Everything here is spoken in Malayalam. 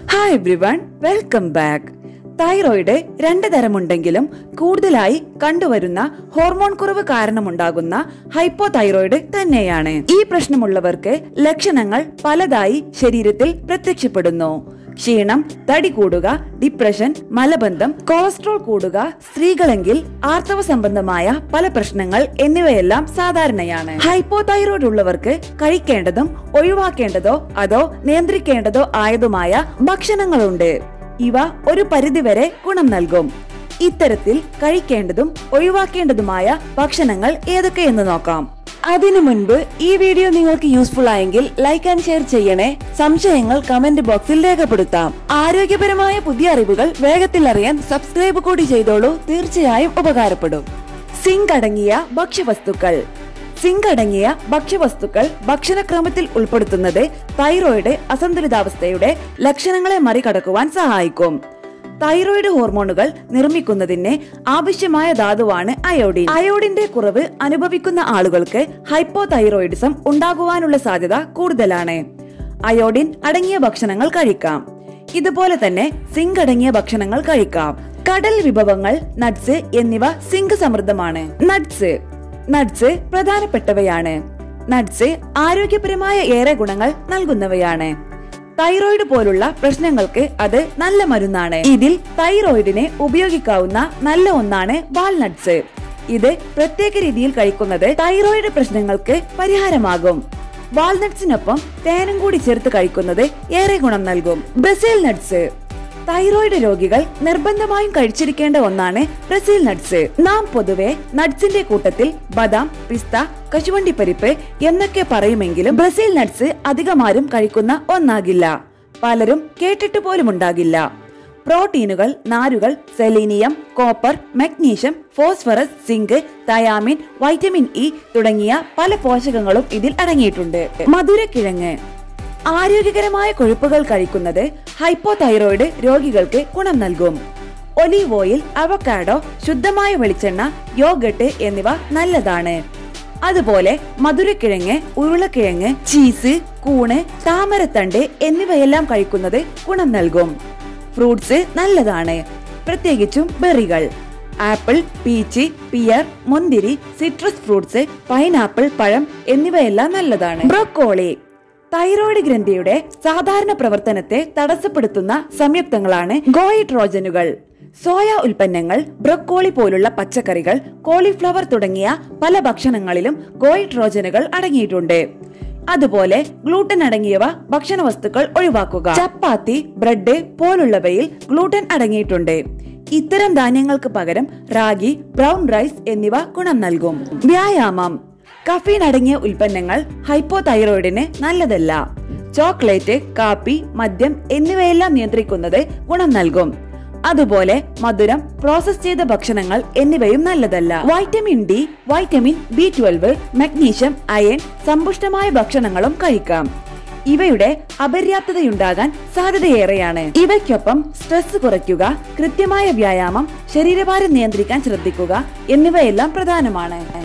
hi everyone welcome back thyroid രണ്ട് തരമുണ്ടെങ്കിലും കൂടുതലായി കണ്ടുവരുന്ന ഹോർമോൺ കുറവ് കാരണമുണ്ടാകുന്ന ഹൈപ്പോ തൈറോയിഡ് തന്നെയാണ് ഈ പ്രശ്നമുള്ളവർക്ക് ലക്ഷണങ്ങൾ പലതായി ശരീരത്തിൽ പ്രത്യക്ഷപ്പെടുന്നു ക്ഷീണം തടി കൂടുക ഡിപ്രഷൻ മലബന്ധം കൊളസ്ട്രോൾ കൂടുക സ്ത്രീകളെങ്കിൽ ആർത്തവ സംബന്ധമായ പല പ്രശ്നങ്ങൾ എന്നിവയെല്ലാം സാധാരണയാണ് ഹൈപ്പോ തൈറോയ്ഡ് ഉള്ളവർക്ക് കഴിക്കേണ്ടതും ഒഴിവാക്കേണ്ടതോ അതോ നിയന്ത്രിക്കേണ്ടതോ ആയതുമായ ഭക്ഷണങ്ങളുണ്ട് ഇവ ഒരു പരിധിവരെ ഗുണം നൽകും ഇത്തരത്തിൽ കഴിക്കേണ്ടതും ഒഴിവാക്കേണ്ടതുമായ ഭക്ഷണങ്ങൾ ഏതൊക്കെയെന്ന് നോക്കാം അതിനു മുൻപ് ഈ വീഡിയോ നിങ്ങൾക്ക് യൂസ്ഫുൾ ആയെങ്കിൽ ലൈക്ക് ആൻഡ് ഷെയർ ചെയ്യണേ സംശയങ്ങൾ കമന്റ് ബോക്സിൽ രേഖപ്പെടുത്താം ആരോഗ്യപരമായ പുതിയ അറിവുകൾ വേഗത്തിൽ അറിയാൻ സബ്സ്ക്രൈബ് കൂടി ചെയ്തോളൂ തീർച്ചയായും ഉപകാരപ്പെടും സിങ്ക് അടങ്ങിയ ഭക്ഷ്യവസ്തുക്കൾ സിങ്ക് അടങ്ങിയ ഭക്ഷ്യവസ്തുക്കൾ ഭക്ഷണക്രമത്തിൽ ഉൾപ്പെടുത്തുന്നത് തൈറോയിഡ് അസന്തുലിതാവസ്ഥയുടെ ലക്ഷണങ്ങളെ മറികടക്കുവാൻ സഹായിക്കും തൈറോയിഡ് ഹോർമോണുകൾ നിർമ്മിക്കുന്നതിന് ആവശ്യമായ ധാതുവാണ് അയോഡിൻ അയോഡിന്റെ കുറവ് അനുഭവിക്കുന്ന ആളുകൾക്ക് ഹൈപ്പോ തൈറോയിഡിസം ഉണ്ടാകുവാനുള്ള സാധ്യത കൂടുതലാണ് അയോഡിൻ അടങ്ങിയ ഭക്ഷണങ്ങൾ കഴിക്കാം ഇതുപോലെ തന്നെ സിങ്ക് അടങ്ങിയ ഭക്ഷണങ്ങൾ കഴിക്കാം കടൽ വിഭവങ്ങൾ നട്ട്സ് എന്നിവ സിങ്ക് സമൃദ്ധമാണ് നട്ട്സ് നട്ട്സ് പ്രധാനപ്പെട്ടവയാണ് നട്ട്സ് ആരോഗ്യപരമായ ഏറെ ഗുണങ്ങൾ നൽകുന്നവയാണ് തൈറോയിഡ് പോലുള്ള പ്രശ്നങ്ങൾക്ക് അത് നല്ല മരുന്നാണ് ഇതിൽ തൈറോയിഡിനെ ഉപയോഗിക്കാവുന്ന നല്ല ഒന്നാണ് വാൾനട്ട്സ് ഇത് പ്രത്യേക രീതിയിൽ കഴിക്കുന്നത് തൈറോയിഡ് പ്രശ്നങ്ങൾക്ക് പരിഹാരമാകും വാൾനട്ട്സിനൊപ്പം തേനും കൂടി ചേർത്ത് കഴിക്കുന്നത് ഏറെ ഗുണം നൽകും ബ്രസീൽ നട്ട്സ് തൈറോയിഡ് രോഗികൾ നിർബന്ധമായും കഴിച്ചിരിക്കേണ്ട ഒന്നാണ് ബ്രസീൽ നട്ട്സ് നാം പൊതുവെ നട്ട്സിന്റെ കൂട്ടത്തിൽ ബദാം പിസ്ത കശുവണ്ടി പരിപ്പ് എന്നൊക്കെ പറയുമെങ്കിലും ബ്രസീൽ നട്ട്സ് അധികമാരും കഴിക്കുന്ന ഒന്നാകില്ല പലരും കേട്ടിട്ട് പോലും ഉണ്ടാകില്ല പ്രോട്ടീനുകൾ നാരുകൾ selenium copper magnesium phosphorus zinc thiamine vitamin E തുടങ്ങിയ പല പോഷകങ്ങളും ഇതിൽ അടങ്ങിയിട്ടുണ്ട് മധുരക്കിഴങ്ങ് ആരോഗ്യകരമായ കൊഴുപ്പുകൾ കഴിക്കുന്നത് ഹൈപ്പോ തൈറോയിഡ് രോഗികൾക്ക് ഗുണം നൽകും ഒലീവ് ഓയിൽ അവക്കാഡോ ശുദ്ധമായ വെളിച്ചെണ്ണ യോഗട്ട് എന്നിവ നല്ലതാണ് അതുപോലെ മധുരക്കിഴങ്ങ് ഉരുളക്കിഴങ്ങ് ചീസ് കൂണ് താമരത്തണ്ട് എന്നിവയെല്ലാം കഴിക്കുന്നത് ഗുണം നൽകും ഫ്രൂട്ട്സ് നല്ലതാണ് പ്രത്യേകിച്ചും ബെറികൾ ആപ്പിൾ പീച്ച് പിയർ മുന്തിരി സിട്രസ് ഫ്രൂട്ട്സ് പൈനാപ്പിൾ പഴം എന്നിവയെല്ലാം നല്ലതാണ് ബ്രോക്കോളി തൈറോയ്ഡ് ഗ്രന്ഥിയുടെ സാധാരണ പ്രവർത്തനത്തെ തടസ്സപ്പെടുത്തുന്ന സംയുക്തങ്ങളാണ് ഗോയിട്രോജനുകൾ സോയ ഉൽപ്പന്നങ്ങൾ ബ്രൊക്കോളി പോലുള്ള പച്ചക്കറികൾ കോളിഫ്ലവർ തുടങ്ങിയ പല ഭക്ഷണങ്ങളിലും ഗോയിട്രോജനുകൾ അടങ്ങിയിട്ടുണ്ട് അതുപോലെ ഗ്ലൂട്ടൻ അടങ്ങിയവ ഭക്ഷണ വസ്തുക്കൾ ഒഴിവാക്കുക ചപ്പാത്തി ബ്രെഡ് പോലുള്ളവയിൽ ഗ്ലൂട്ടൻ അടങ്ങിയിട്ടുണ്ട് ഇത്തരം ധാന്യങ്ങൾക്ക് പകരം റാഗി ബ്രൗൺ റൈസ് എന്നിവ ഗുണം നൽകും വ്യായാമം കഫീൻ അടങ്ങിയ ഉൽപ്പന്നങ്ങൾ ഹൈപ്പോ തൈറോയിഡിന് നല്ലതല്ല ചോക്ലേറ്റ് കാപ്പി മദ്യം എന്നിവയെല്ലാം നിയന്ത്രിക്കുന്നത് ഗുണം നൽകും അതുപോലെ മധുരം പ്രോസസ് ചെയ്ത ഭക്ഷണങ്ങൾ എന്നിവയും നല്ലതല്ല vitamin D vitamin B twelve magnesium iron സമ്പുഷ്ടമായ ഭക്ഷണങ്ങളും കഴിക്കാം ഇവയുടെ അപര്യാപ്തതയുണ്ടാകാൻ സാധ്യതയേറെയാണ് ഇവയ്ക്കൊപ്പം സ്ട്രെസ് കുറയ്ക്കുക കൃത്യമായ വ്യായാമം ശരീരഭാരം നിയന്ത്രിക്കാൻ ശ്രദ്ധിക്കുക എന്നിവയെല്ലാം പ്രധാനമാണ്